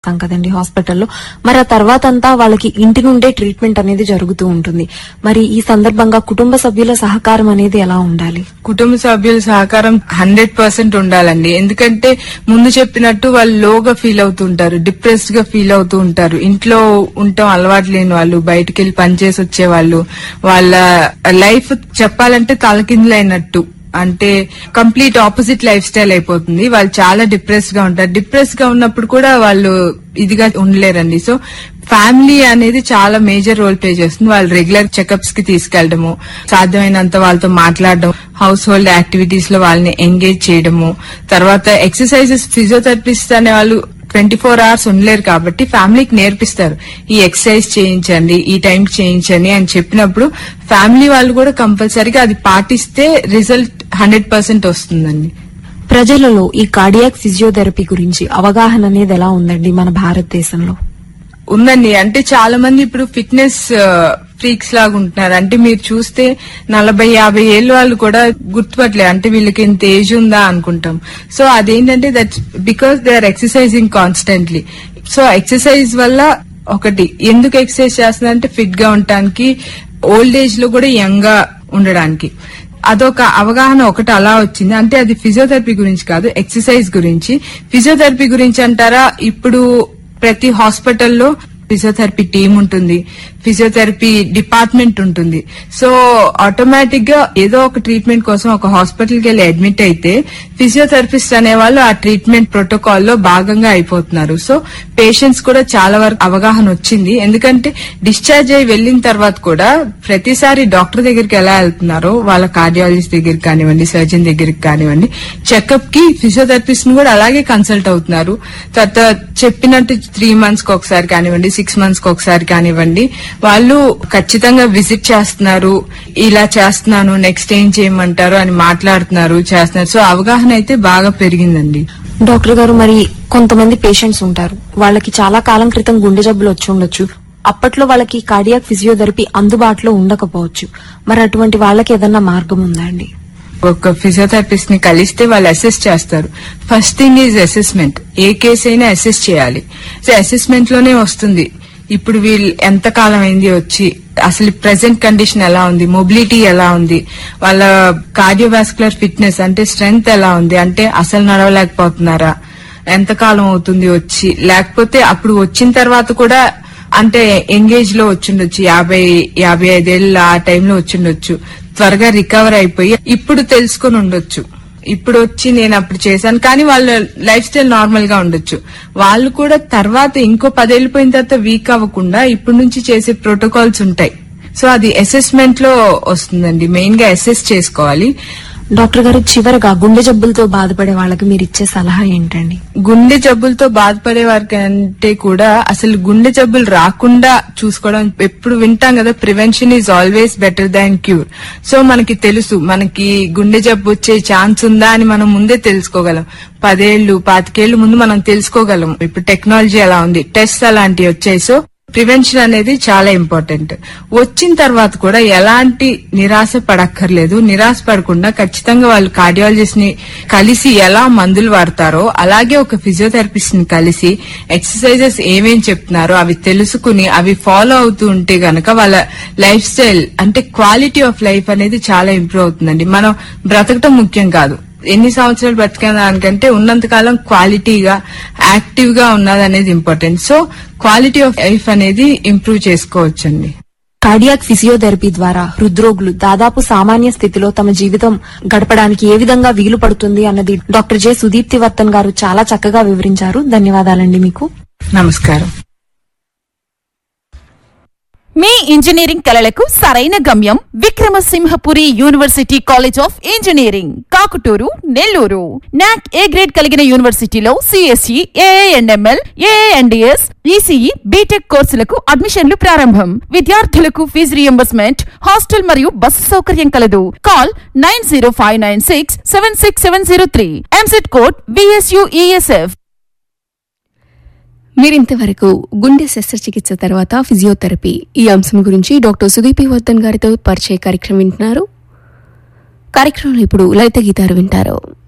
చేస్తాం కదండి హాస్పిటల్లో మరి ఆ తర్వాత అంతా వాళ్ళకి ఇంటి నుండే ట్రీట్మెంట్ అనేది జరుగుతూ ఉంటుంది మరి ఈ సందర్భంగా కుటుంబ సభ్యుల సహకారం అనేది ఎలా ఉండాలి కుటుంబ సభ్యుల సహకారం హండ్రెడ్ పర్సెంట్ ఉండాలండి ఎందుకంటే ముందు చెప్పినట్టు వాళ్ళు లోగా ఫీల్ అవుతుంటారు డిప్రెస్డ్ గా ఫీల్ అవుతూ ఉంటారు ఇంట్లో ఉండటం అలవాటు లేని వాళ్ళు బయటికి వెళ్ళి పనిచేసి వచ్చే వాళ్ళు వాళ్ళ లైఫ్ చెప్పాలంటే తలకిందులైనట్టు అంటే కంప్లీట్ ఆపోజిట్ లైఫ్ స్టైల్ అయిపోతుంది వాళ్ళు చాలా డిప్రెస్ గా ఉంటారు డిప్రెస్ గా ఉన్నప్పుడు కూడా వాళ్ళు ఇదిగా ఉండలేరండి సో ఫ్యామిలీ అనేది చాలా మేజర్ రోల్ ప్లే చేస్తుంది వాళ్ళు రెగ్యులర్ చెకప్స్ కి తీసుకెళ్లడము సాధ్యమైనంత వాళ్ళతో మాట్లాడడం హౌస్ హోల్డ్ యాక్టివిటీస్ లో వాళ్ళని ఎంగేజ్ చేయడము తర్వాత ఎక్సర్సైజెస్ ఫిజియోథెరపిస్ట్ అనే వాళ్ళు ట్వంటీ ఫోర్ అవర్స్ ఉండలేరు కాబట్టి ఫ్యామిలీకి నేర్పిస్తారు ఈ ఎక్సర్సైజ్ చేయించండి ఈ టైం చేయించండి అని చెప్పినప్పుడు ఫ్యామిలీ వాళ్ళు కూడా కంపల్సరీగా అది పాటిస్తే రిజల్ట్ హండ్రెడ్ పర్సెంట్ వస్తుందండి ప్రజలలో ఈ కార్డియాక్ ఫిజియోథెరపీ గురించి అవగాహన అనేది ఎలా ఉందండి మన భారతదేశంలో ఉందండి అంటే చాలా మంది ఇప్పుడు ఫిట్నెస్ ఫ్రీక్స్ లాగా ఉంటున్నారు అంటే మీరు చూస్తే నలభై యాభై ఏళ్ళు వాళ్ళు కూడా గుర్తుపట్టలేదు అంటే వీళ్ళకి ఇంత ఏజ్ ఉందా అనుకుంటాం సో అదేంటంటే that because they are exercising constantly so exercise వల్ల ఒకటి ఎందుకు ఎక్సర్సైజ్ చేస్తుందంటే ఫిట్ గా ఉండటానికి ఓల్డ్ ఏజ్ లో కూడా యంగ్ గా ఉండడానికి అదొక అవగాహన ఒకటి అలా వచ్చింది అంటే అది ఫిజియోథెరపీ గురించి కాదు ఎక్సర్సైజ్ గురించి ఫిజియోథెరపీ గురించి అంటారా ఇప్పుడు ప్రతి హాస్పిటల్లో ఫిజియోథెరపీ టీం ఉంటుంది ఫిజియోథెరపీ డిపార్ట్మెంట్ ఉంటుంది సో ఆటోమేటిక్ గా ఏదో ఒక ట్రీట్మెంట్ కోసం ఒక హాస్పిటల్ కి వెళ్ళి అడ్మిట్ అయితే ఫిజియోథెరపిస్ట్ అనే వాళ్ళు ఆ ట్రీట్మెంట్ ప్రోటోకాల్ లో భాగంగా అయిపోతున్నారు సో పేషెంట్స్ కూడా చాలా వరకు అవగాహన వచ్చింది ఎందుకంటే డిశ్చార్జ్ అయి వెళ్లిన తర్వాత కూడా ప్రతిసారి డాక్టర్ దగ్గరికి ఎలా వెళ్తున్నారో వాళ్ళ కార్డియాలజిస్ట్ దగ్గరికి కానివ్వండి సర్జన్ దగ్గరికి కానివ్వండి చెకప్ కి ఫిజియోథెరపిస్ట్ ని కూడా అలాగే కన్సల్ట్ అవుతున్నారు తర్వాత చెప్పినట్టు త్రీ మంత్స్ కి ఒకసారి కానివ్వండి సిక్స్ మంత్స్ కి ఒకసారి కానివ్వండి వాళ్ళు ఖచ్చితంగా విజిట్ చేస్తున్నారు ఇలా చేస్తున్నాను నెక్స్ట్ ఏం చేయమంటారు అని మాట్లాడుతున్నారు చేస్తున్నారు సో అవగాహన అయితే బాగా పెరిగిందండి డాక్టర్ గారు మరి కొంతమంది పేషెంట్స్ ఉంటారు వాళ్ళకి చాలా కాలం క్రితం గుండె జబ్బులు వచ్చి ఉండొచ్చు అప్పట్లో వాళ్ళకి కార్డియాక్ ఫిజియోథెరపీ అందుబాటులో ఉండకపోవచ్చు మరి అటువంటి వాళ్ళకి ఏదన్నా మార్గం ఉందా అండి ఒక ఫిజియోథెరపిస్ట్ ని కలిస్తే వాళ్ళు అసెస్ చేస్తారు ఫస్ట్ థింగ్ ఈజ్ అసెస్మెంట్ ఏ కేసు అయినా అసెస్ చేయాలి సో అసెస్మెంట్ లోనే వస్తుంది ఇప్పుడు వీళ్ళు ఎంత కాలం అయింది వచ్చి అసలు ప్రెసెంట్ కండిషన్ ఎలా ఉంది మొబిలిటీ ఎలా ఉంది వాళ్ళ కార్డియోవాస్కులర్ ఫిట్నెస్ అంటే స్ట్రెంగ్త్ ఎలా ఉంది అంటే అసలు నడవలేకపోతున్నారా ఎంత కాలం అవుతుంది వచ్చి లేకపోతే అప్పుడు వచ్చిన తర్వాత కూడా అంటే ఎంగేజ్ లో వచ్చిండొచ్చు యాభై యాభై ఐదేళ్ళ ఆ టైంలో వచ్చిండొచ్చు త్వరగా రికవర్ అయిపోయి ఇప్పుడు తెలుసుకొని ఉండొచ్చు ఇప్పుడు వచ్చి నేను అప్పుడు చేశాను కానీ వాళ్ళ లైఫ్ స్టైల్ నార్మల్ గా ఉండొచ్చు వాళ్ళు కూడా తర్వాత ఇంకో పదేళ్లు పోయిన తర్వాత వీక్ అవ్వకుండా ఇప్పటి నుంచి చేసే ప్రోటోకాల్స్ ఉంటాయి సో అది అసెస్మెంట్ లో వస్తుందండి మెయిన్ గా అసెస్ చేసుకోవాలి డాక్టర్ గారు చివరగా గుండె జబ్బులతో బాధపడే వాళ్ళకి మీరు ఇచ్చే సలహా ఏంటండి గుండె జబ్బులతో బాధపడే వారికంటే కూడా అసలు గుండె జబ్బులు రాకుండా చూసుకోవడం ఎప్పుడు వింటాం కదా prevention is always better than cure so మనకి తెలుసు మనకి గుండె జబ్బు వచ్చే ఛాన్స్ ఉందా అని మనం ముందే తెలుసుకోగలం పదేళ్లు పాతికేళ్లు ముందు మనం తెలుసుకోగలం ఇప్పుడు టెక్నాలజీ ఎలా ఉంది టెస్ట్ అలాంటివి వచ్చాయి సో ప్రివెన్షన్ అనేది చాలా ఇంపార్టెంట్ వచ్చిన తర్వాత కూడా ఎలాంటి నిరాశ పడక్కర్లేదు నిరాశ పడకుండా ఖచ్చితంగా వాళ్ళు కార్డియాలజిస్ట్ ని కలిసి ఎలా మందులు వాడతారో అలాగే ఒక ఫిజియోథెరపిస్ట్ ని కలిసి ఎక్సర్సైజెస్ ఏమేం చెప్తున్నారో అవి తెలుసుకుని అవి ఫాలో అవుతూ ఉంటే గనక వాళ్ళ లైఫ్ స్టైల్ అంటే క్వాలిటీ ఆఫ్ లైఫ్ అనేది చాలా ఇంప్రూవ్ అవుతుందండి మనం బ్రతకటం ముఖ్యం కాదు ఎన్ని సంవత్సరాలు బతికిన దానికంటే ఉన్నంతకాలం క్వాలిటీగా యాక్టివ్ గా ఉన్నది అనేది important so quality of life అనేది ఇంప్రూవ్ చేసుకోవచ్చండి కార్డియాక్ ఫిజియోథెరపీ ద్వారా హృద్రోగులు దాదాపు సామాన్య స్థితిలో తమ జీవితం గడపడానికి ఏ విధంగా వీలు పడుతుంది అన్నది డాక్టర్ జె సుదీప్తి వర్తన్ గారు చాలా చక్కగా వివరించారు ధన్యవాదాలండి మీకు నమస్కారం మీ ఇంజనీరింగ్ కలలకు సరైన గమ్యం Vikramasimhapuri university college of engineering Kakutur Nellore NAAC A grade కలిగిన యూనివర్సిటీలో CSE AIML AIDS ECE BTech కోర్సులకు అడ్మిషన్లు ప్రారంభం విద్యార్థులకు ఫీజు రియంబర్స్మెంట్ హాస్టల్ మరియు బస్సు సౌకర్యం కలదు call nine zero five nine six seven six seven zero three EAMCET code VSUESF మీరింతవరకు గుండె శస్త్రచికిత్స తర్వాత ఫిజియోథెరపీ ఈ అంశం గురించి డాక్టర్ సుదీపి వర్ధన్ గారితో పరిచయ కార్యక్రమం వింటున్నారు కార్యక్రమంలో ఇప్పుడు లలిత గీతారు వింటారు